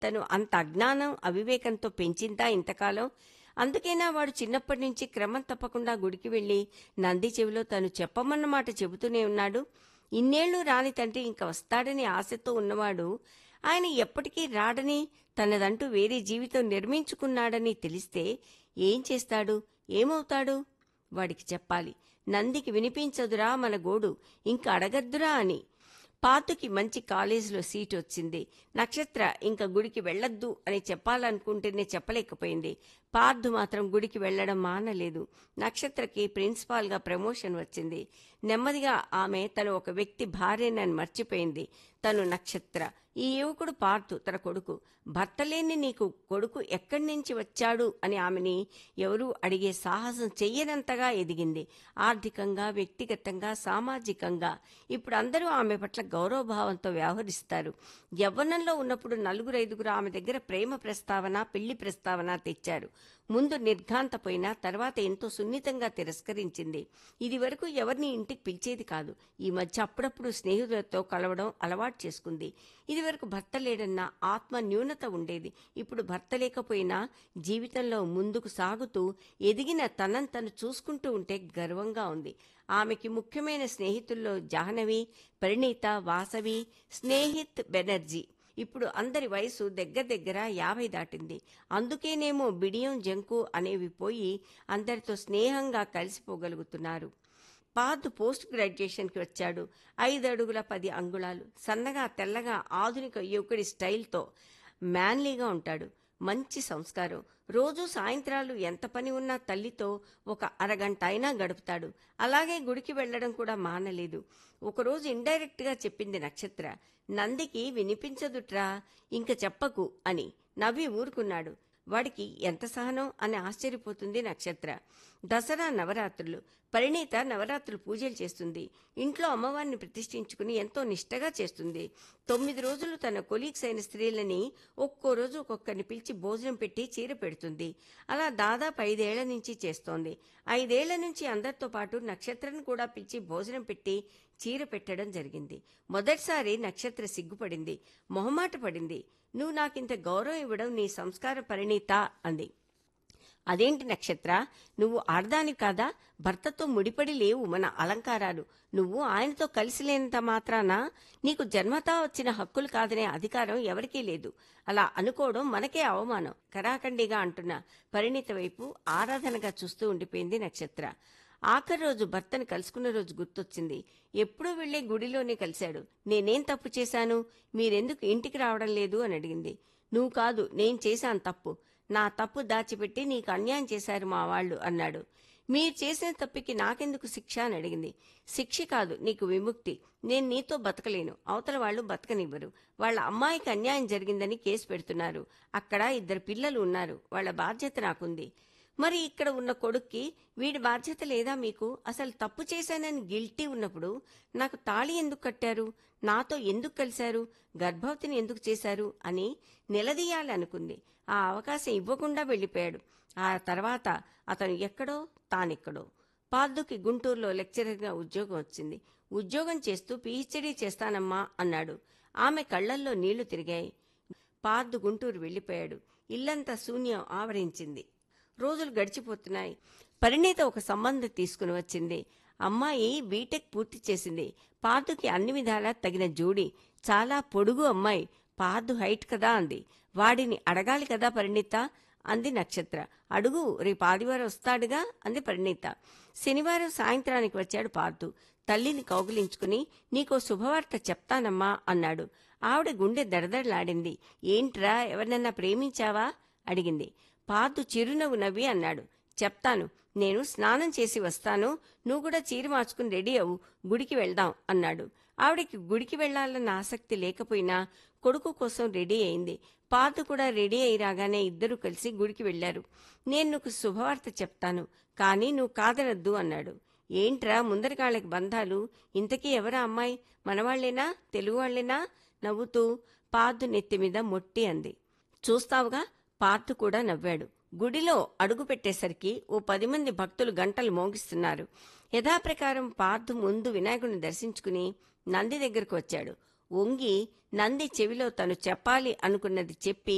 తను అంత అజ్ఞానం అవివేకంతో పెంచిందా ఇంతకాలం అందుకేనా వాడు చిన్నప్పటి నుంచి క్రమం తప్పకుండా గుడికి వెళ్ళి నంది చెవిలో తను చెప్పమన్న మాట చెబుతూనే ఉన్నాడు ఇన్నేళ్లు రాని తండ్రి ఇంక వస్తాడని ఆశతో ఉన్నవాడు ఆయన ఎప్పటికీ రాడని తనదంటూ వేరే జీవితం నిర్మించుకున్నాడని తెలిస్తే ఏం చేస్తాడు ఏమవుతాడు వాడికి చెప్పాలి నందికి వినిపించదురా మన గోడు ఇంక అడగద్దురా అని పాతుకి మంచి కాలేజీలో సీట్ వచ్చింది నక్షత్ర ఇంకా గుడికి వెళ్ళొద్దు అని చెప్పాలనుకుంటేనే చెప్పలేకపోయింది పార్థు మాత్రం గుడికి వెళ్ళడం మానలేదు నక్షత్రకి ప్రిన్సిపాల్గా ప్రమోషన్ వచ్చింది నెమ్మదిగా ఆమె తను ఒక వ్యక్తి భార్యనని మర్చిపోయింది తను నక్షత్ర ఈ యువకుడు పార్థు తన కొడుకు భర్త లేని నీకు కొడుకు ఎక్కడి నుంచి వచ్చాడు అని ఆమెని ఎవరూ అడిగే సాహసం చెయ్యనంతగా ఎదిగింది ఆర్థికంగా వ్యక్తిగతంగా సామాజికంగా ఇప్పుడు అందరూ ఆమె పట్ల గౌరవభావంతో వ్యవహరిస్తారు యవ్వనంలో ఉన్నప్పుడు నలుగురు ఐదుగురు ఆమె దగ్గర ప్రేమ ప్రస్తావన పెళ్లి ప్రస్తావన తెచ్చారు ముందు నిర్ఘాంతపోయినా తర్వాత ఎంతో సున్నితంగా తిరస్కరించింది ఇది వరకు ఎవరిని ఇంటికి పిలిచేది కాదు ఈ మధ్య అప్పుడప్పుడు స్నేహితులతో కలవడం అలవాటు చేసుకుంది ఇది వరకు భర్త లేడన్న ఆత్మ న్యూనత ఉండేది ఇప్పుడు భర్త లేకపోయినా జీవితంలో ముందుకు సాగుతూ ఎదిగిన తనను తను చూసుకుంటూ ఉంటే గర్వంగా ఉంది ఆమెకి ముఖ్యమైన స్నేహితుల్లో జాహ్నవి పరిణీత వాసవి స్నేహిత్ బెనర్జీ ఇప్పుడు అందరి వయసు దగ్గర దగ్గర యాభై దాటింది అందుకేనేమో బిడియం జంకు అనేవి పోయి అందరితో స్నేహంగా కలిసిపోగలుగుతున్నారు పాదు పోస్ట్ గ్రాడ్యుయేషన్కి వచ్చాడు ఐదు అడుగుల పది అంగుళాలు సన్నగా తెల్లగా ఆధునిక యువకుడి స్టైల్తో మ్యాన్లీగా ఉంటాడు మంచి సంస్కారం రోజు సాయంత్రాలు ఎంత పని ఉన్నా తల్లితో ఒక అరగంట అయినా గడుపుతాడు అలాగే గుడికి వెళ్ళడం కూడా మానలేదు ఒకరోజు ఇండైరెక్ట్గా చెప్పింది నక్షత్ర నందికి వినిపించదుట్రా ఇంక చెప్పకు అని నవ్వి ఊరుకున్నాడు వాడికి ఎంత సహనం అని ఆశ్చర్యపోతుంది నక్షత్ర దసరా నవరాత్రులు పరిణీత నవరాత్రులు పూజలు చేస్తుంది ఇంట్లో అమ్మవారిని ప్రతిష్ఠించుకుని ఎంతో నిష్టగా చేస్తుంది తొమ్మిది రోజులు తన కొలీగ్స్ అయిన స్త్రీలని ఒక్కో రోజు ఒక్కొక్కరిని పిలిచి భోజనం పెట్టి చీర పెడుతుంది అలా దాదాపు ఐదేళ్ల నుంచి చేస్తోంది ఐదేళ్ల నుంచి అందరితో పాటు నక్షత్రం కూడా పిలిచి భోజనం పెట్టి చీర పెట్టడం జరిగింది మొదటిసారి నక్షత్ర సిగ్గుపడింది మొహమాట పడింది నువ్వు నాకింత గౌరవం ఇవ్వడం నీ సంస్కార పరిణీత అంది అదేంటి నక్షత్ర నువ్వు ఆడదాని కాదా భర్తతో ముడిపడి లేవు మన అలంకారాలు నువ్వు ఆయనతో కలిసి లేనంత మాత్రాన నీకు జన్మతా వచ్చిన హక్కులు కాదనే అధికారం ఎవరికీ లేదు అలా అనుకోవడం మనకే అవమానం కరాఖండిగా అంటున్న పరిణిత వైపు ఆరాధనగా చూస్తూ ఉండిపోయింది నక్షత్ర ఆఖరి రోజు భర్తను కలుసుకున్న రోజు గుర్తొచ్చింది ఎప్పుడూ వెళ్లే గుడిలోనే కలిశాడు నేనేం తప్పు చేశాను మీరెందుకు ఇంటికి రావడం లేదు అని అడిగింది నువ్వు కాదు నేను చేశాను తప్పు నా తప్పు దాచిపెట్టి నీకు అన్యాయం చేశారు మా వాళ్ళు అన్నాడు మీరు చేసిన తప్పికి నాకెందుకు శిక్ష అని అడిగింది శిక్ష కాదు నీకు విముక్తి నేను నీతో బతకలేను అవతల వాళ్ళు బతకనివ్వరు వాళ్ళ అమ్మాయికి అన్యాయం జరిగిందని కేసు పెడుతున్నారు అక్కడ ఇద్దరు పిల్లలు ఉన్నారు వాళ్ళ బాధ్యత నాకుంది మరి ఇక్కడ ఉన్న కొడుక్కి వీడి బాధ్యత లేదా మీకు అసలు తప్పు చేశానని గిల్టీ ఉన్నప్పుడు నాకు తాళి ఎందుకు కట్టారు నాతో ఎందుకు కలిశారు గర్భవతిని ఎందుకు చేశారు అని నిలదీయాలనుకుంది ఆ అవకాశం ఇవ్వకుండా వెళ్ళిపోయాడు ఆ తర్వాత అతను ఎక్కడో తానెక్కడో పార్దుకి గుంటూరులో లెక్చరర్గా ఉద్యోగం వచ్చింది ఉద్యోగం చేస్తూ పీహెచ్డీ చేస్తానమ్మా అన్నాడు ఆమె కళ్లల్లో నీళ్లు తిరిగాయి పార్దు గుంటూరు వెళ్ళిపోయాడు ఇల్లంతా శూన్యం ఆవరించింది రోజులు గడిచిపోతున్నాయి పరిణీత ఒక సంబంధం తీసుకుని వచ్చింది అమ్మాయి బీటెక్ పూర్తి చేసింది పార్దుకి అన్ని విధాలా తగిన జోడి చాలా పొడుగు అమ్మాయి పార్దు హైట్ కదా అంది వాడిని అడగాలి కదా పరిణీత అంది నక్షత్ర అడుగు రేపు ఆదివారం వస్తాడుగా అంది పరిణీత శనివారం సాయంత్రానికి వచ్చాడు పార్దు తల్లిని కౌగిలించుకుని నీకో శుభవార్త చెప్తానమ్మా అన్నాడు ఆవిడ గుండె దడదడలాడింది ఏంట్రా ఎవరినన్నా ప్రేమించావా అడిగింది పార్దు చిరునవ్వు నవ్వి అన్నాడు చెప్తాను నేను స్నానం చేసి వస్తాను నువ్వు కూడా చీర మార్చుకుని రెడీ అవు గుడికి వెళ్దాం అన్నాడు ఆవిడకి గుడికి వెళ్లాలన్న ఆసక్తి లేకపోయినా కొడుకు కోసం రెడీ అయింది పార్దు కూడా రెడీ అయి రాగానే ఇద్దరూ కలిసి గుడికి వెళ్లారు నేను నీకు శుభవార్త చెప్తాను కానీ నువ్వు కాదనద్దు అన్నాడు ఏంట్రా ముందరికాళ్ళకి బంధాలు ఇంతకీ ఎవరా అమ్మాయి మనవాళ్లేనా తెలుగు వాళ్లేనా నవ్వుతూ పార్దు నెత్తి మీద మొట్టి అంది చూస్తావుగా పార్దు కూడా నవ్వాడు గుడిలో అడుగు పెట్టేసరికి ఓ పది మంది భక్తులు గంటలు మోగిస్తున్నారు యథాప్రకారం పార్దు ముందు వినాయకుడిని దర్శించుకుని నంది దగ్గరకు వచ్చాడు వంగి నంది చెవిలో తను చెప్పాలి అనుకున్నది చెప్పి